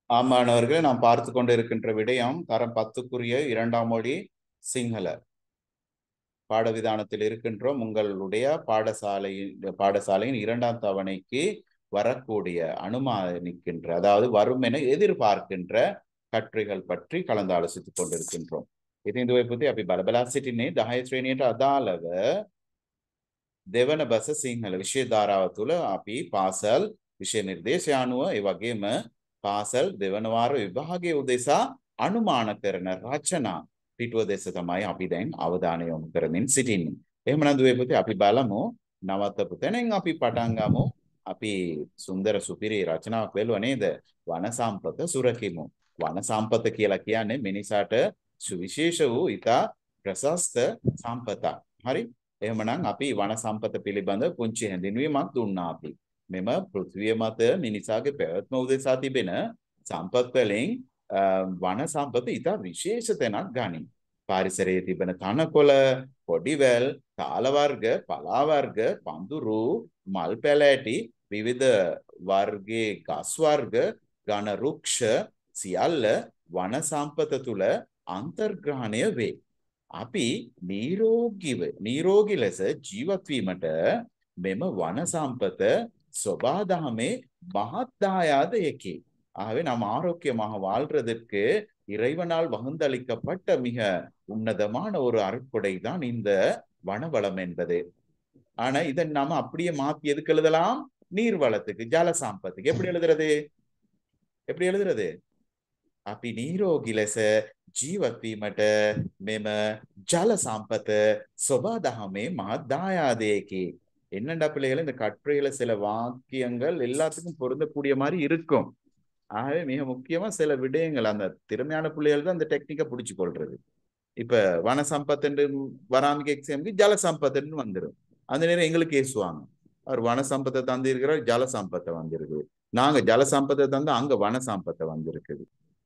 ஆமாணவர்களே நாம் பார்த்து கொண்டு இருக்கின்ற விடயம் தரம் பத்துக்குரிய இரண்டாம் மொழி சிங்கள பாடவிதானத்தில் இருக்கின்றோம் உங்களுடைய பாடசாலையின் பாடசாலையின் இரண்டாம் தவணைக்கு வரக்கூடிய அனுமானிக்கின்ற அதாவது வரும் என எதிர்பார்க்கின்ற கட்டுரைகள் பற்றி கலந்து ஆலோசித்துக் கொண்டிருக்கின்றோம் ඉතින් දුවේ පුතේ අපි බලබලා සිටින්නේ 10 ශ්‍රේණියට අදාළව දෙවන බස සිංහල විෂය ධාරාව තුළ අපි පාසල් විෂය නිර්දේශය අනුව ඒ වගේම පාසල් දෙවන වාර විභාගයේ උදෙසා අනුමාන කරන රචනා පිටුව දෙස තමයි අපි දැන් අවධානය යොමු කරමින් සිටින්නේ. එහෙමනම් දුවේ පුතේ අපි බලමු නවත්තපු තැනින් අපි පටන් ගමු. අපි සුන්දර සුපිරි රචනාවක් වෙලුවා නේද? වන සම්පත සුරකිමු. වන සම්පත කියලා කියන්නේ මිනිසාට සුවිශේෂ වූ ඉතා ප්‍රශස්ත සම්පතක්. හරි? එහෙමනම් අපි වන සම්පත පිළිබඳ පුංචි හැඳින්වීමක් දුන්නා අපි. මෙම පෘථිවිය මත මිනිසාගේ පැවැත්ම උදෙසා තිබෙන සම්පත් වලින් වන සම්පත ඉතා විශේෂ තැනක් ගනී. පාරිසරයේ තිබෙන තනකොළ, පොඩිවැල්, තාල වර්ග, පලා වර්ග, පඳුරු, මල් පැලෑටි, විවිධ වර්ගයේ ගස් වර්ග, ඝන රුක්ෂ සියල්ල වන සම්පත තුල අන්තර්ග්‍රහණය වේ. අපි නිරෝගීව නිරෝගී ලෙස ජීවත් වීමට මෙම වන සම්පත சொபாதகமே மகத் தாயாதயக்கி ஆகவே நாம் ஆரோக்கியமாக வாழ்றதற்கு இறைவனால் வகுந்தளிக்கப்பட்ட மிக உன்னதமான ஒரு அருட்கொடை தான் இந்த வனவளம் என்பது ஆனா இதை நாம அப்படியே மாத்தி எதுக்கு எழுதலாம் நீர் வளத்துக்கு ஜல சாம்பத்துக்கு எப்படி எழுதுறது எப்படி எழுதுறது අපි නීරෝගී ලෙස ජීවත් වීමට මෙම ජල සම්පත සොබාදහමේ මහත් දායාදයකි என்னடா பிள்ளைகள் இந்த கட்டுரையில சில வாக்கியங்கள் எல்லாத்துக்கும் பொருந்தக்கூடிய மாதிரி இருக்கும் ஆகவே மிக முக்கியமா சில விடயங்கள் அந்த திறமையான பிள்ளைகள் தான் அந்த டெக்னிக்கை பிடிச்சு கொள்றது இப்ப வன சம்பத்து வராமிக்கு எக்ஸாமுக்கு ஜல சம்பத்துன்னு வந்துடும் அந்த நேரம் எங்களுக்கு ஏசுவாங்க அவர் வன சம்பத்தை தந்திருக்கிறார் ஜல சம்பத்தை வந்திருக்கு நாங்க ஜல சம்பத்தை தந்து அங்க வன சம்பத்தை வந்திருக்குது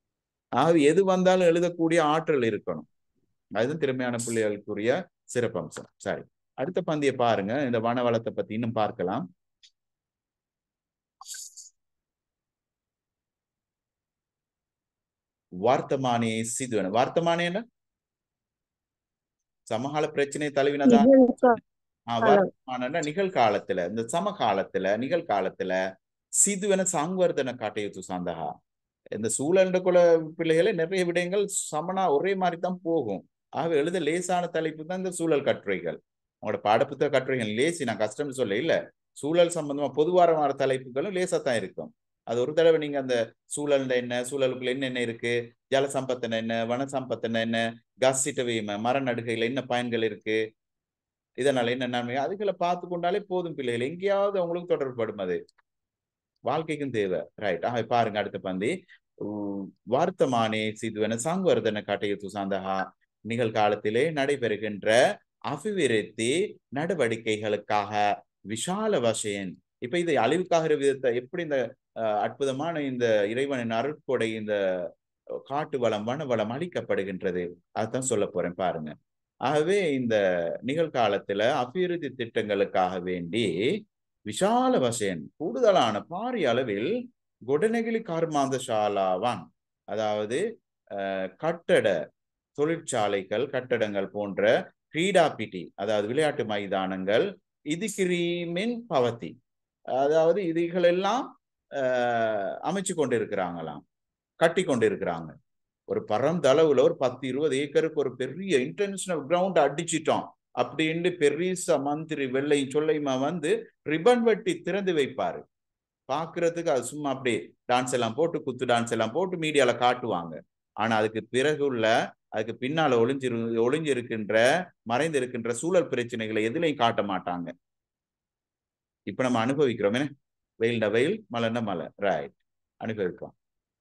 ஆகவே எது வந்தாலும் எழுதக்கூடிய ஆற்றல் இருக்கணும் அதுதான் திறமையான பிள்ளைகளுக்குரிய சிறப்பம்சம் சரி அடுத்த பந்திய பாருங்க இந்த வனவளத்தை பத்தி இன்னும் பார்க்கலாம் வார்த்தமானே சிதுவன வார்த்தமானே என்ன சமகால பிரச்சனை தழுவினதா வார்த்தமான நிகழ்காலத்துல இந்த சமகாலத்துல நிகழ்காலத்துல சிதுவன சாங்வர்தன காட்டையுத்து சாந்தகா இந்த சூழலுக்குள்ள பிள்ளைகளை நிறைய விடயங்கள் சமனா ஒரே மாதிரி தான் போகும் ஆகவே எழுத லேசான தலைப்பு தான் இந்த சூழல் கட்டுரைகள் உங்களோட பாடப்புத்தக கட்டுரைகள் லேசி நான் கஷ்டம்னு சொல்ல இல்ல சூழல் சம்பந்தமா பொதுவாரமான தலைப்புகளும் லேசா தான் இருக்கும் அது ஒரு தடவை நீங்க அந்த சூழல்ல என்ன சூழலுக்குள்ள என்னென்ன இருக்கு ஜல சம்பத்தன என்ன வன சம்பத்தன என்ன கசிட்ட வீம மர நடுகையில என்ன பயன்கள் இருக்கு இதனால என்ன நன்மை அதுகளை பார்த்து கொண்டாலே போதும் பிள்ளைகள் எங்கேயாவது அவங்களுக்கு தொடர்புபடும் அது வாழ்க்கைக்கும் தேவை ரைட் ஆக பாருங்க அடுத்த பந்தி வார்த்தமானே சிதுவன சாங்குவர்தன காட்டையுத்து சாந்தகா நிகழ்காலத்திலே நடைபெறுகின்ற அபிவிருத்தி நடவடிக்கைகளுக்காக விஷால வசையன் இப்ப இது அழிவுக்காகிற விதத்தை எப்படி இந்த அற்புதமான இந்த இறைவனின் அருட்கொடை இந்த காட்டு வளம் வன வளம் அளிக்கப்படுகின்றது அதுதான் சொல்ல போறேன் பாருங்க ஆகவே இந்த நிகழ்காலத்துல அபிவிருத்தி திட்டங்களுக்காக வேண்டி விஷால வசையன் கூடுதலான பாரிய அளவில் கொடநெகிலி கர்மாந்த சாலாவான் அதாவது கட்டட தொழிற்சாலைகள் கட்டடங்கள் போன்ற கிரீடாபிட்டி அதாவது விளையாட்டு மைதானங்கள் இதுகிரீமின் பவத்தி அதாவது இதுகள் எல்லாம் அமைச்சு கொண்டு இருக்கிறாங்களாம் கட்டி கொண்டு இருக்கிறாங்க ஒரு பரந்தளவுல ஒரு பத்து இருபது ஏக்கருக்கு ஒரு பெரிய இன்டர்நேஷனல் கிரவுண்ட் அடிச்சிட்டோம் அப்படின்னு பெரிய மந்திரி வெள்ளை சொல்லைமா வந்து ரிபன் வெட்டி திறந்து வைப்பாரு பாக்குறதுக்கு அது சும்மா அப்படியே டான்ஸ் எல்லாம் போட்டு குத்து டான்ஸ் எல்லாம் போட்டு மீடியால காட்டுவாங்க ஆனா அதுக்கு பிறகு உள்ள அதுக்கு பின்னால ஒளிஞ்சிரு ஒளிஞ்சிருக்கின்ற மறைந்து இருக்கின்ற சூழல் பிரச்சனைகளை எதுலையும் காட்ட மாட்டாங்க இப்ப நம்ம அனுபவிக்கிறோம் என்ன வெயில்ட வெயில் மலைன்னா மலை ரைட் அனுபவிக்கிறோம்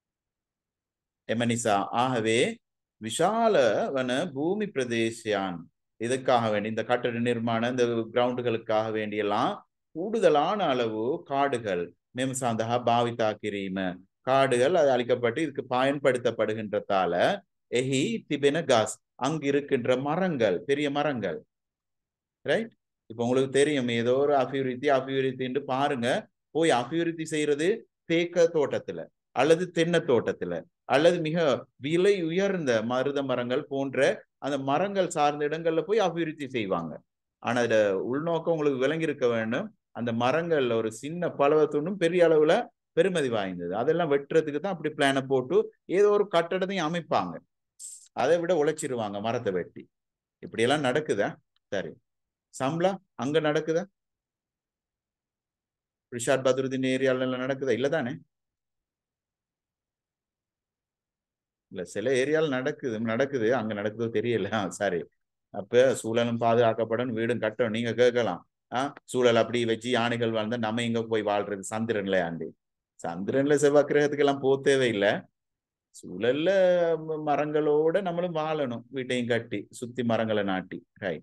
எமனிசா ஆகவே விஷாலவன பூமி பிரதேசியான் இதுக்காக வேண்டி இந்த கட்டட நிர்மாணம் இந்த கிரவுண்டுகளுக்காக வேண்டியெல்லாம் கூடுதலான அளவு காடுகள் மெம்சாந்தகா பாவிதா கிரீம காடுகள் அது அளிக்கப்பட்டு இதுக்கு பயன்படுத்தப்படுகின்றதால எஹி திபென காஸ் அங்கு இருக்கின்ற மரங்கள் பெரிய மரங்கள் ரைட் இப்ப உங்களுக்கு தெரியும் ஏதோ ஒரு அபிவிருத்தி அபிவிருத்தின்னு பாருங்க போய் அபிவிருத்தி செய்யறது தேக்க தோட்டத்துல அல்லது தென்னை தோட்டத்துல அல்லது மிக விலை உயர்ந்த மருத மரங்கள் போன்ற அந்த மரங்கள் சார்ந்த இடங்கள்ல போய் அபிவிருத்தி செய்வாங்க ஆனா அதுல உள்நோக்கம் உங்களுக்கு விளங்கி இருக்க வேண்டும் அந்த மரங்கள் ஒரு சின்ன பலவத்துண்டும் பெரிய அளவுல பெருமதி வாய்ந்தது அதெல்லாம் வெட்டுறதுக்கு தான் அப்படி பிளானை போட்டு ஏதோ ஒரு கட்டடத்தையும் அமைப்பாங்க அதை விட உழைச்சிருவாங்க மரத்தை வெட்டி இப்படி எல்லாம் நடக்குதா சரி சம்பளா அங்க நடக்குதா ரிஷாட் பத்ருதீன் ஏரியால எல்லாம் நடக்குதா இல்லதானே இல்ல சில ஏரியால நடக்குது நடக்குது அங்க நடக்குதோ தெரியல சரி அப்ப சூழலும் பாதுகாக்கப்படும் வீடும் கட்டணும் நீங்க கேட்கலாம் ஆஹ் சூழல் அப்படி வச்சு யானைகள் வாழ்ந்தா நம்ம எங்க போய் வாழ்றது சந்திரன்ல ஆண்டு சந்திரன்ல செவ்வாய் கிரகத்துக்கு எல்லாம் போக தேவையில்லை சூழல்ல மரங்களோட நம்மளும் வாழணும் வீட்டையும் கட்டி சுத்தி மரங்களை நாட்டி ரைட்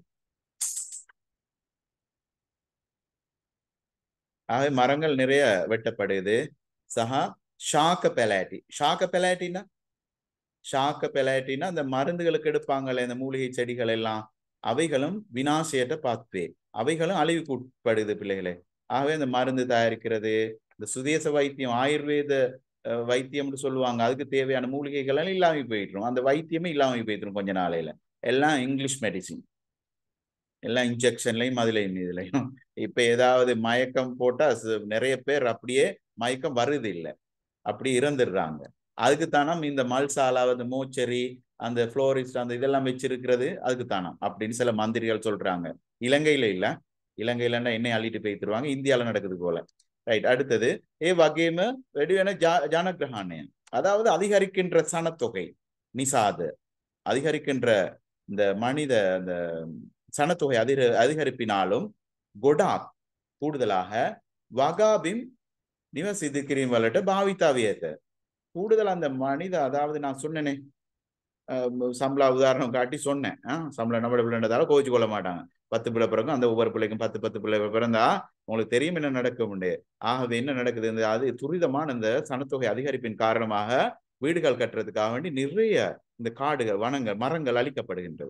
ஆகவே மரங்கள் நிறைய வெட்டப்படுது சஹா ஷாக்க பெலாட்டி ஷாக்க பெலாட்டின்னா ஷாக்க பெலாட்டின்னா அந்த மருந்துகளுக்கு எடுப்பாங்களே இந்த மூலிகை செடிகள் எல்லாம் அவைகளும் வினாசையற்ற பார்ப்பே அவைகளும் அழிவுக்கு உட்படுது பிள்ளைகளே ஆகவே இந்த மருந்து தயாரிக்கிறது இந்த சுதேச வைத்தியம் ஆயுர்வேத வைத்தியம்னு சொல்லுவாங்க அதுக்கு தேவையான மூலிகைகள் எல்லாம் இல்லாம போயிட்டுரும் அந்த வைத்தியமே இல்லாம போயிட்டுரும் கொஞ்ச நாளையில எல்லாம் இங்கிலீஷ் மெடிசின் எல்லாம் இன்ஜெக்ஷன்லையும் அதுலையும் இதுலையும் இப்ப ஏதாவது மயக்கம் போட்டா நிறைய பேர் அப்படியே மயக்கம் வருது இல்லை அப்படி இறந்துடுறாங்க அதுக்கு தானம் இந்த மல்சாலா அந்த மோச்சரி அந்த புளோரிஸ்ட் அந்த இதெல்லாம் வச்சிருக்கிறது அதுக்கு தானம் அப்படின்னு சில மந்திரிகள் சொல்றாங்க இலங்கையில இல்ல இலங்கையிலன்னா எண்ணெய் அள்ளிட்டு போய்த்துருவாங்க இந்தியால நடக்குது போல ரைட் அடுத்தது ஏ வகேம வெடிவென ஜா ஜானகிரகானயம் அதாவது அதிகரிக்கின்ற சனத்தொகை நிசாது அதிகரிக்கின்ற இந்த மனித அந்த சனத்தொகை அதிக அதிகரிப்பினாலும் கொடாக் கூடுதலாக வகாபிம் நிவசிதிக்கிறீம் வளட்ட பாவித்தாவியத்தை கூடுதல் அந்த மனித அதாவது நான் சொன்னேனே சம்பளா உதாரணம் காட்டி சொன்னேன் சம்பளம் நம்ம பிள்ளைன்றதால கோவிச்சு கொள்ள மாட்டாங்க பத்து பிள்ளை பிறக்கும் அந்த ஒவ்வொரு பிள்ளைக்கும் பத்து பத்து பிள்ளை பிறந்தா உங்களுக்கு தெரியும் என்ன நடக்கும் உண்டு ஆகவே என்ன நடக்குது இந்த அது துரிதமான இந்த சனத்தொகை அதிகரிப்பின் காரணமாக வீடுகள் கட்டுறதுக்காக வேண்டி நிறைய இந்த காடுகள் வனங்கள் மரங்கள் அழிக்கப்படுகின்றது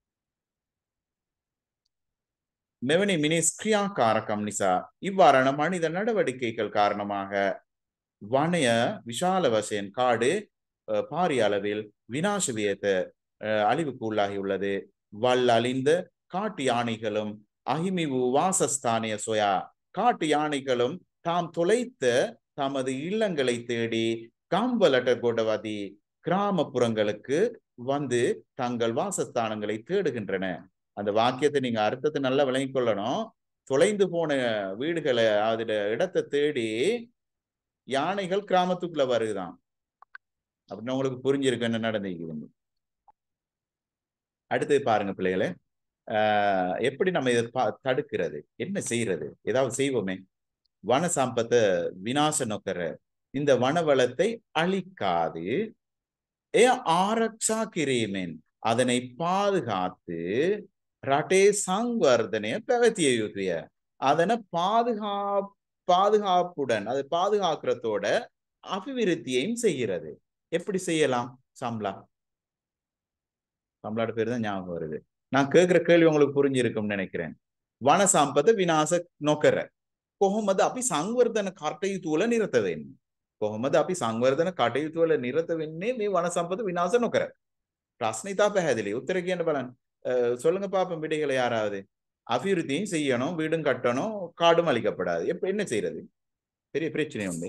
மெவனி மினிஸ்கிரியா காரகம் நிசா இவ்வாறான மனித நடவடிக்கைகள் காரணமாக வனைய விஷால வசேன் காடு பாரிய அளவில் வினாசவியத்த அழிவுக்கு உள்ளாகியுள்ளது வல்லழிந்த காட்டு யானைகளும் அகிமிவு வாசஸ்தானிய சொயா காட்டு யானைகளும் தாம் தொலைத்த தமது இல்லங்களை தேடி காம்பலட்ட கோடவாதி கிராமப்புறங்களுக்கு வந்து தங்கள் வாசஸ்தானங்களை தேடுகின்றன அந்த வாக்கியத்தை நீங்க அர்த்தத்தை நல்லா விளங்கிக் கொள்ளணும் தொலைந்து போன வீடுகளை அதுல இடத்தை தேடி யானைகள் கிராமத்துக்குள்ள வருகுதான் அப்படின்னு உங்களுக்கு புரிஞ்சிருக்கு என்ன நடந்திருக்குது அடுத்தது பாருங்க பிள்ளைகளே ஆஹ் எப்படி நம்ம இதை தடுக்கிறது என்ன செய்யறது ஏதாவது செய்வோமே வன சம்பத்தை விநாச நோக்கிற இந்த வனவளத்தை அழிக்காது ஏ ஆரக்ஷா கிரீமேன் அதனை பாதுகாத்து ரட்டே சங்வர்தனைய பெவத்திய யுத்திய அதனை பாதுகா பாதுகாப்புடன் அதை பாதுகாக்கிறதோட அபிவிருத்தியையும் செய்கிறது எப்படி செய்யலாம் சம்லா சம்லாட பேர் தான் ஞாபகம் வருது நான் கேட்கிற கேள்வி உங்களுக்கு புரிஞ்சிருக்கும்னு நினைக்கிறேன் වන සම්පත විනාශ නොකර කොහොමද අපි සංවර්ධන කටයුතු වල නිරත වෙන්නේ කොහොමද අපි සංවර්ධන කටයුතු වල නිරත වෙන්නේ මේ වන සම්පත විනාශ නොකර ප්‍රශ්න ඉතා පැහැදිලි උත්තර කියන්න බලන්න சொல்லுங்க பாப்போம் விடைகளை யாராவது அபிவிருத்தியும் செய்யணும் வீடும் கட்டணும் காடும் அழிக்கப்படாது எப்ப என்ன செய்யறது பெரிய பிரச்சனை உண்டு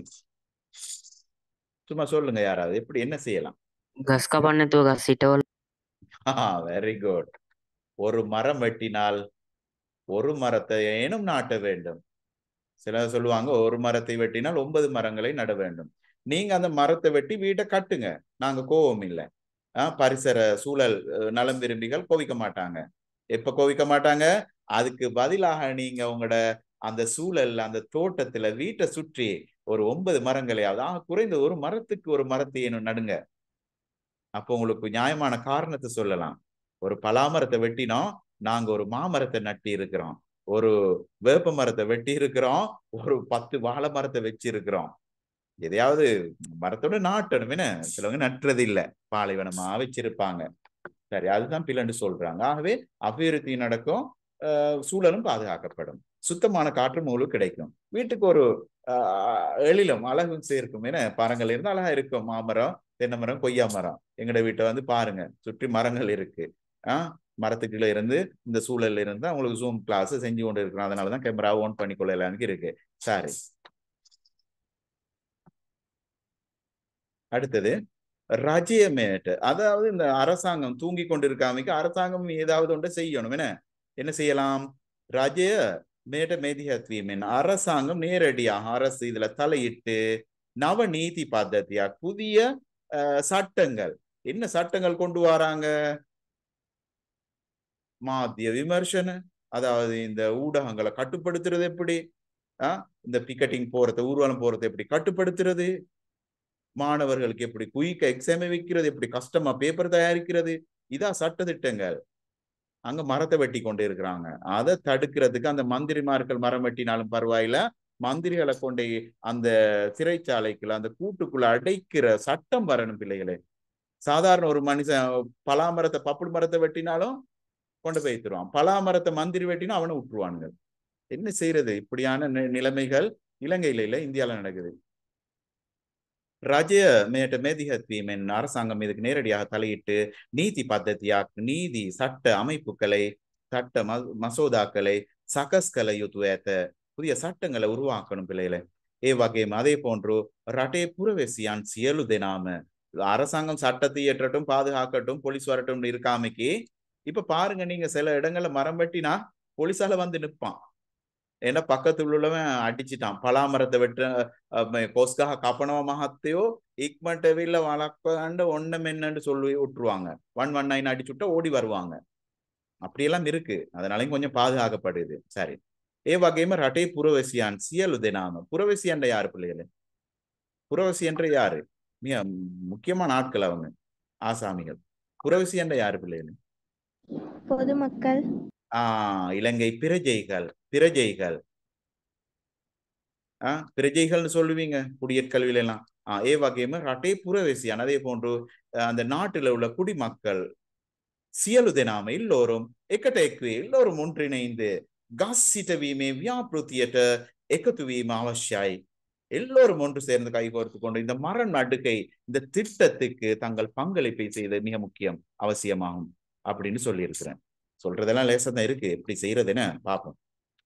சும்மா சொல்லுங்க யாராவது எப்படி என்ன செய்யலாம் ගස් කපන්න නැතුව ගස් හිටවල வெரி குட் ஒரு மரம் வெட்டினால் ஒரு மரத்தை ஏனும் நாட்ட வேண்டும் சிலர் சொல்லுவாங்க ஒரு மரத்தை வெட்டினால் ஒன்பது மரங்களை நட வேண்டும் நீங்க அந்த மரத்தை வெட்டி வீட்டை கட்டுங்க நாங்க கோவம் இல்லை ஆஹ் பரிசர சூழல் அஹ், நலம் விரும்பிகள் கோவிக்க மாட்டாங்க எப்ப கோவிக்க மாட்டாங்க அதுக்கு பதிலாக நீங்க உங்களோட அந்த சூழல் அந்த தோட்டத்துல வீட்டை சுற்றி ஒரு ஒன்பது மரங்களையாவது ஆக குறைந்த ஒரு மரத்துக்கு ஒரு மரத்தை ஏனும் நடுங்க அப்போ உங்களுக்கு நியாயமான காரணத்தை சொல்லலாம் ஒரு பலாமரத்தை வெட்டினோம் நாங்க ஒரு மாமரத்தை நட்டி இருக்கிறோம் ஒரு வேப்ப மரத்தை வெட்டி இருக்கிறோம் ஒரு பத்து வாழை மரத்தை வச்சு இருக்கிறோம் எதையாவது மரத்தோட நாட்டணும் என்ன சிலவங்க நட்டுறது இல்ல பாலைவனமா வச்சிருப்பாங்க சரி அதுதான் பிள்ளைன்னு சொல்றாங்க ஆகவே அபிவிருத்தி நடக்கும் அஹ் சூழலும் பாதுகாக்கப்படும் சுத்தமான காற்று உங்களுக்கு கிடைக்கும் வீட்டுக்கு ஒரு ஆஹ், எழிலும் அழகும் சேர்க்கும் என மரங்கள் இருந்தால் அழகா இருக்கும் மாமரம் தென்னை மரம் கொய்யா மரம் எங்கட வீட்டை வந்து பாருங்க சுற்றி மரங்கள் இருக்கு ஆஹ் மரத்துக்குள்ள இருந்து இந்த சூழல்ல இருந்து உங்களுக்கு ஜூம் கிளாஸ் செஞ்சு கொண்டு இருக்கிறோம் அதனாலதான் கேமரா ஓன் பண்ணி கொள்ளலான்னு இருக்கு சரி அடுத்தது ரஜியமேட் அதாவது இந்த அரசாங்கம் தூங்கி கொண்டிருக்காமைக்கு அரசாங்கம் ஏதாவது ஒன்று செய்யணும் என்ன என்ன செய்யலாம் ரஜய மேட மேதிஹத்வீமென் அரசாங்கம் நேரடியாக அரசு இதுல தலையிட்டு நவநீதி பద్ధதியா புதிய அஹ், சட்டங்கள் என்ன சட்டங்கள் கொண்டு வராங்க மாத்திய விமர்சன அதாவது இந்த ஊடகங்களை கட்டுப்படுத்துறது எப்படி ஆஹ் இந்த பிக்கெட்டிங் போறதை ஊர்வலம் போறதை எப்படி கட்டுப்படுத்துறது மாணவர்களுக்கு எப்படி குயிக்க எக்ஸாம் வைக்கிறது எப்படி கஷ்டமா பேப்பர் தயாரிக்கிறது இதான் சட்ட திட்டங்கள் அங்க மரத்தை வெட்டி கொண்டு இருக்கிறாங்க அதை தடுக்கிறதுக்கு அந்த மந்திரிமார்கள் மரம் வெட்டினாலும் பரவாயில்ல மந்திரிகளை கொண்டு அந்த சிறைச்சாலைக்குள்ள அந்த கூட்டுக்குள்ள அடைக்கிற சட்டம் வரணும் பிள்ளைகளே சாதாரண ஒரு மனுஷன் பலாமரத்தை பப்புள் மரத்தை வெட்டினாலும் கொண்டு போய் தருவான் பலாமரத்தை மந்திரி வெட்டினா அவனை விட்டுருவானுங்க என்ன செய்யறது இப்படியான நி- நிலைமைகள் இலங்கையில இல்ல இந்தியால நடக்குது ரஜய மேட்ட மேதிகத்வீமென் அரசாங்கம் இதுக்கு நேரடியாக தலையிட்டு நீதி பద్ధதியா நீதி சட்ட அமைப்புகளை சட்ட ம மசோதாக்களை சகஸ்களை யுத்துவேத்த புதிய சட்டங்களை உருவாக்கணும் பிள்ளைகளை ஏ வகையும் அதே போன்று ரட்டே புறவெசியான் சியலு தினாம அரசாங்கம் சட்டத்தை இயற்றட்டும் பாதுகாக்கட்டும் போலீஸ் வரட்டும் இருக்காமைக்கு இப்ப பாருங்க நீங்க சில இடங்கள்ல மரம் வெட்டினா போலீஸால வந்து நிப்பான் ஏன்னா பக்கத்துல உள்ளவன் அடிச்சிட்டான் பலாமரத்தை வெட்ட கொஸ்காக கப்பனவ மகத்தையோ இக்மட் வீல்ல வளர்க்காண்டு ஒன்னம் என்னன்னு சொல்லி விட்டுருவாங்க ஒன் ஒன் நைன் அடிச்சுட்டா ஓடி வருவாங்க அப்படியெல்லாம் இருக்கு அதனாலயும் கொஞ்சம் பாதுகாக்கப்படுது சரி ஏ வகையுமே ரட்டே புறவசியான் சியலு தினாம புறவசியான்ற யாரு பிள்ளைகளு புறவசியன்ற யாரு மிக முக்கியமான ஆட்கள் அவங்க ஆசாமிகள் புறவசியன்ற யாரு பிள்ளைகளு பொதுமக்கள் ஆஹ் இலங்கை பிரஜைகள் பிரஜைகள் ஆஹ் பிரஜைகள்னு சொல்லுவீங்க குடியற்கல்வியில எல்லாம் ஆஹ் ஏ வகையுமே ரட்டே புறவசியான் அதே போன்று அஹ் அந்த நாட்டுல உள்ள குடிமக்கள் සියලු எல்லோரும் එකට එක්වේ எல்லோரும் ஒன்றிணைந்து ගස්සිටවීමේ ව්‍යාපෘතියට එකතුවීම அவசியாய் எல்லோரும் ஒன்று சேர்ந்து கைகோர்த்து கொண்டு இந்த மர நடுக்கை இந்த திட்டத்துக்கு தங்கள் பங்களிப்பை செய்வது மிக முக்கியம் அவசியமாகும் அப்படின்னு சொல்லியிருக்கிறேன் சொல்றதெல்லாம் லேசா தான் இருக்கு எப்படி செய்யறதுன்னு பார்ப்போம்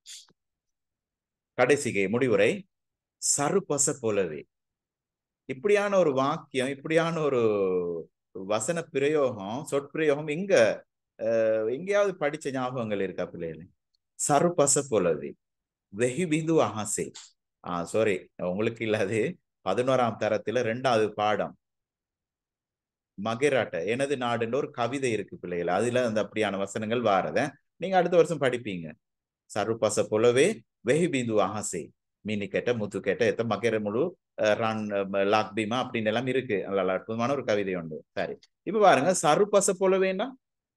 கடைசிகை முடிவுரை சருபச போலவே இப்படியான ஒரு வாக்கியம் இப்படியான ஒரு வசன பிரயோகம் சொற்பிரயோகம் எங்க அஹ், எங்கேயாவது படிச்ச ஞாபகங்கள் இருக்கா பிள்ளைகளே சருபச போலவே வெஹி பிந்து அஹாசே ஆஹ் சாரி உங்களுக்கு இல்லாது பதினோராம் தரத்துல ரெண்டாவது பாடம் மகராட்ட எனது நாடுன்ற ஒரு கவிதை இருக்கு பிள்ளைகள் அதுல அந்த அப்படியான வசனங்கள் வாரத நீங்க அடுத்த வருஷம் படிப்பீங்க சருபச போலவே வெஹி பிந்து அஹாசே மீனி கேட்ட முத்து கேட்ட எத்த மகர முழு அஹ், ரன் அஹ், லாக் பீமா அப்படின்னு எல்லாம் இருக்கு நல்ல அற்புதமான ஒரு கவிதை உண்டு சரி இப்ப பாருங்க சருபச போலவேன்னா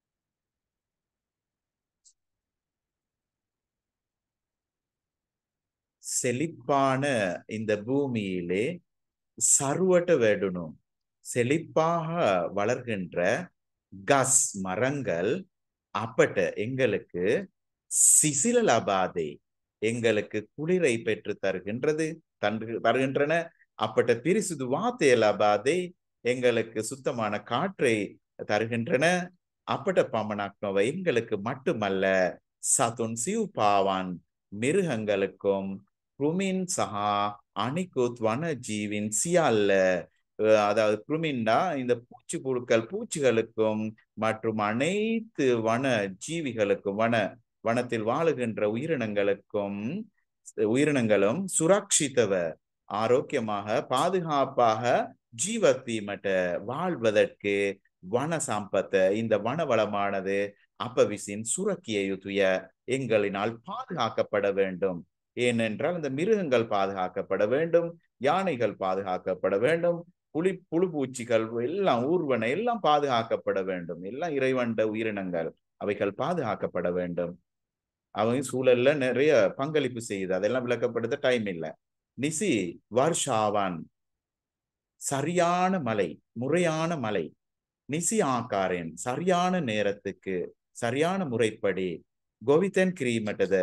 செழிப்பான இந்த பூமியிலே சருவட்ட வேடணும் செழிப்பாக வளர்கின்ற கஸ் மரங்கள் அப்பட்ட எங்களுக்கு சிசில லபாதே எங்களுக்கு குளிரை பெற்று தருகின்றது தன்று தருகின்றன அப்பட்ட பிரிசுது வாத்தே லபாதே எங்களுக்கு சுத்தமான காற்றை தருகின்றன அப்பட்ட பமனாக்னோவை எங்களுக்கு மட்டுமல்ல சதுன் சிவ் பாவான் மிருகங்களுக்கும் குருமின் சஹா அணிகுத் வன ஜீவின் சியால்ல அஹ் அதாவது குருமின்டா இந்த பூச்சி புழுக்கள் பூச்சிகளுக்கும் மற்றும் அனைத்து வன ஜீவிகளுக்கும் வன வனத்தில் வாழுகின்ற உயிரினங்களுக்கும் உயிரினங்களும் சுரக்ஷித்தவ ஆரோக்கியமாக பாதுகாப்பாக ஜீவத்தீமட்ட வாழ்வதற்கு வன சம்பத்த இந்த வன வளமானது அப்பவிசின் சுரக்கியுய எங்களினால் பாதுகாக்கப்பட வேண்டும் ஏனென்றால் இந்த மிருகங்கள் பாதுகாக்கப்பட வேண்டும் யானைகள் பாதுகாக்கப்பட வேண்டும் புலி புழுபூச்சிகள் எல்லாம் ஊர்வன எல்லாம் பாதுகாக்கப்பட வேண்டும் எல்லாம் இறைவண்ட உயிரினங்கள் அவைகள் பாதுகாக்கப்பட வேண்டும் அவங்க சூழல்ல நிறைய பங்களிப்பு செய்யுது அதெல்லாம் விளக்கப்படுத்த டைம் இல்லை நிசி வர்ஷாவான் சரியான மலை முறையான மலை நிசி ஆக்காரேன் சரியான நேரத்துக்கு சரியான முறைப்படி கோவித்தன் கிரீமட்டத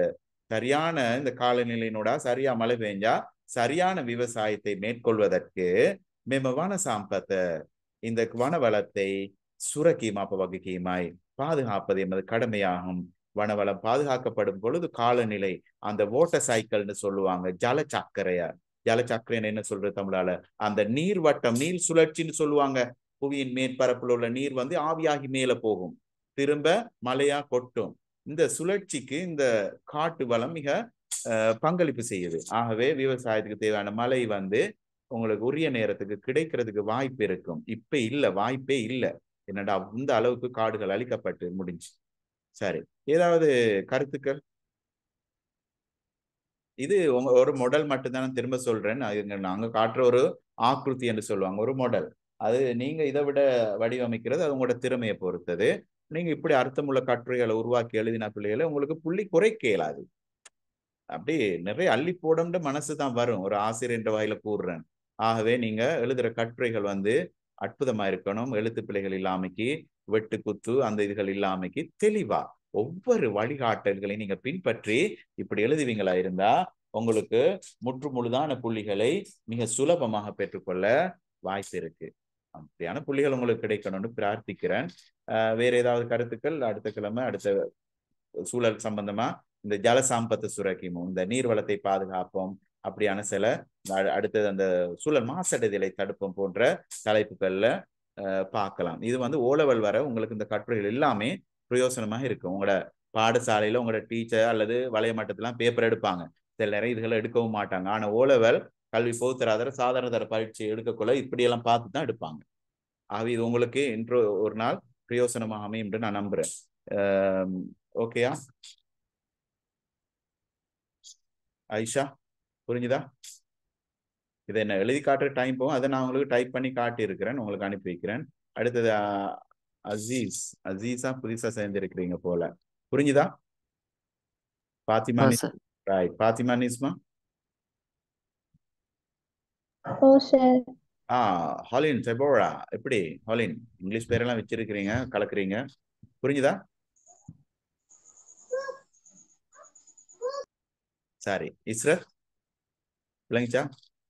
சரியான இந்த காலநிலையினோட சரியா மழை பெஞ்சா சரியான விவசாயத்தை மேற்கொள்வதற்கு මෙම වන සම්පත இந்த வனவளத்தை சுரக்கீமாப்ப வகைக்கீமாய் பாதுகாப்பது எமது கடமையாகும் வனவளம் பாதுகாக்கப்படும் பொழுது காலநிலை அந்த ஓட்ட சைக்கிள்னு சொல்லுவாங்க ஜல சக்கரையா ஜல சக்கரைன்னு என்ன சொல்றது தமிழால அந்த நீர்வட்டம் நீர் சுழற்சின்னு சொல்லுவாங்க புவியின் மேற்பரப்புல உள்ள நீர் வந்து ஆவியாகி மேல போகும் திரும்ப மழையா கொட்டும் இந்த சுழற்சிக்கு இந்த காட்டு வளம் மிக அஹ், பங்களிப்பு செய்யுது ஆகவே விவசாயத்துக்கு தேவையான மழை வந்து உங்களுக்கு உரிய நேரத்துக்கு கிடைக்கிறதுக்கு வாய்ப்பு இருக்கும் இப்ப இல்ல வாய்ப்பே இல்ல என்னடா இந்த அளவுக்கு காடுகள் அழிக்கப்பட்டு முடிஞ்சு சரி ஏதாவது கருத்துக்கள் இது உங்க ஒரு மாடல் மட்டும்தான் நான் திரும்ப சொல்றேன் அது இங்க நாங்க காட்டுற ஒரு ஆக்ருதி என்று சொல்லுவாங்க ஒரு மாடல் அது நீங்க இதை விட வடிவமைக்கிறது அது உங்களோட திறமையை பொறுத்தது நீங்க இப்படி அர்த்தமுள்ள கட்டுரைகளை உருவாக்கி எழுதின பிள்ளைகளை உங்களுக்கு புள்ளி குறைக்க இயலாது அப்படி நிறைய அள்ளி போடம்ன்ற மனசு தான் வரும் ஒரு ஆசிரியர் வாயில கூறுறேன் ஆகவே நீங்க எழுதுற கட்டுரைகள் வந்து அற்புதமா இருக்கணும் எழுத்து பிழைகள் இல்லாமைக்கு வெட்டு குத்து அந்த இதுகள் இல்லாமைக்கு தெளிவா ஒவ்வொரு வழிகாட்டல்களையும் நீங்க பின்பற்றி இப்படி எழுதுவீங்களா இருந்தா உங்களுக்கு முற்று முழுதான புள்ளிகளை மிக சுலபமாக பெற்றுக்கொள்ள வாய்ப்பு இருக்கு அப்படியான புள்ளிகள் உங்களுக்கு கிடைக்கணும்னு பிரார்த்திக்கிறேன் ஆஹ் வேற ஏதாவது கருத்துக்கள் அடுத்த கிழமை அடுத்த சூழல் சம்பந்தமா இந்த ஜல சாம்பத்து சுரக்கிமோ இந்த நீர் வளத்தை பாதுகாப்போம் அப்படியான சில அ- அடுத்தது அந்த சூழல் மாசடைதலை தடுப்போம் போன்ற தலைப்புகள்ல அஹ், பார்க்கலாம் இது வந்து ஓலவல் வர உங்களுக்கு இந்த கட்டுரைகள் எல்லாமே பிரயோசனமாக இருக்கும் உங்களோட பாடசாலையில உங்களோட டீச்சர் அல்லது வலைய மட்டத்திலாம் பேப்பர் எடுப்பாங்க சில நேரம் இதுகளை எடுக்கவும் மாட்டாங்க ஆனா ஓலவல் கல்வி பொதுத்தராதர சாதாரண தர பரீட்சை எடுக்கக்குள்ள இப்படியெல்லாம் பார்த்து தான் எடுப்பாங்க ஆகவே இது உங்களுக்கு இன்று ஒரு நாள் பிரயோசனமாக அமையும் என்று நான் நம்புறேன் ஓகேயா ஐஷா புரிஞ்சுதா இதை என்ன எழுதி காட்டுற டைம் போகும் அதை நான் உங்களுக்கு டைப் பண்ணி காட்டி இருக்கிறேன் உங்களுக்கு அனுப்பி வைக்கிறேன் அடுத்தது அஹ், அசீஸ் அசீஸா புதுசா சேர்ந்திருக்கிறீங்க போல புரிஞ்சுதா பாத்திமா ஓ சார் ரைட் பாத்திமா நிஸ்மா ஓ சார் ஆ ஹாலின் செபோரா எப்படி ஹாலின் இங்கிலீஷ் பேரெல்லாம் வச்சிருக்கிறீங்க கலக்குறீங்க புரிஞ்சுதா சரி இஸ்ரத் விளங்கிச்சா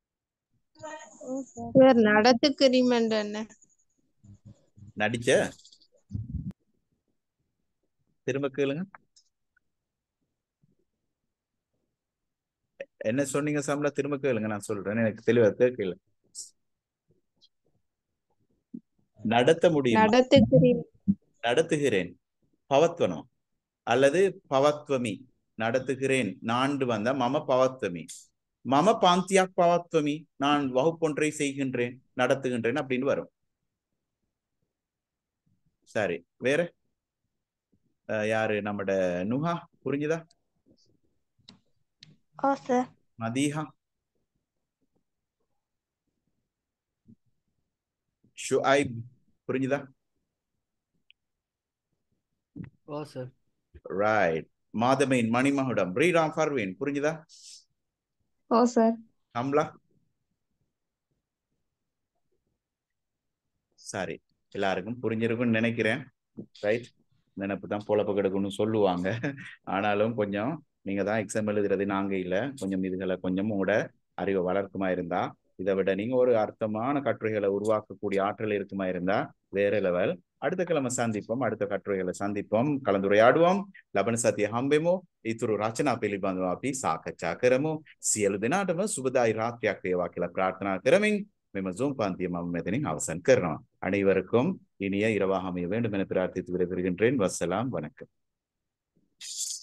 ஓ சார் சார் நடத்துக்கிறீமெண்ட் என்ன நடிச்ச திரும்ப கேளுங்க என்ன சொன்னீங்க சாம்லா திரும்ப கேளுங்க நான் சொல்றேன் எனக்கு தெளிவா கேட்கல நடத்த முடியுமா நடத்துக்கிறீம் நடத்துகிறேன் பவத்வனம் அல்லது பவத்வமி நடத்துகிறேன் நான்கு வந்த மம பவத்வமி மம பாந்தியா பவத்வமி நான் வகுப்பொன்றை செய்கின்றேன் நடத்துகின்றேன் அப்படின்னு வரும் சரி வேற அஹ் யாரு நம்மட நுஹா புரிஞ்சுதா ஓ சார் மதீஹா ஷுஐப் புரிஞ்சுதா ஓ சார் ரைட் மாதமேன் மணிமகுடம் ரீராம் ஃபர்வீன் புரிஞ்சுதா ஓ சார் கம்லா சரி எல்லாருக்கும் புரிஞ்சிருக்கும்னு நினைக்கிறேன் ரைட் நினைப்பு தான் பொழப்பு கிடக்கும்னு சொல்லுவாங்க ஆனாலும் கொஞ்சம் நீங்க தான் எக்ஸாம் எழுதுறது நாங்க இல்ல கொஞ்சம் இதுகளை கொஞ்சம் உங்களோட அறிவை வளர்க்குமா இருந்தா இதை விட நீங்க ஒரு அர்த்தமான கட்டுரைகளை உருவாக்கக்கூடிய ஆற்றல் இருக்குமா இருந்தா வேற லெவல் அடுத்த கிழமை சந்திப்போம் அடுத்த கட்டுரைகளை சந்திப்போம் கலந்துரையாடுவோம் ලබන සතිය හම්බෙමු ඉතුරු රචනා පිළිබඳව අපි සාකච්ඡා කරමු සියලු දෙනාටම සුබදායි රාත්‍රියක් වේවා කියලා ප්‍රාර්ථනා කරමින් මෙම Zoom පන්තිය මම මෙතනින් අවසන් කරනවා அனைவருக்கும் இனிய இரவாக அமைய வேண்டும் என பிரார்த்தித்து விடைபெறுகின்றேன் வசலாம் வணக்கம்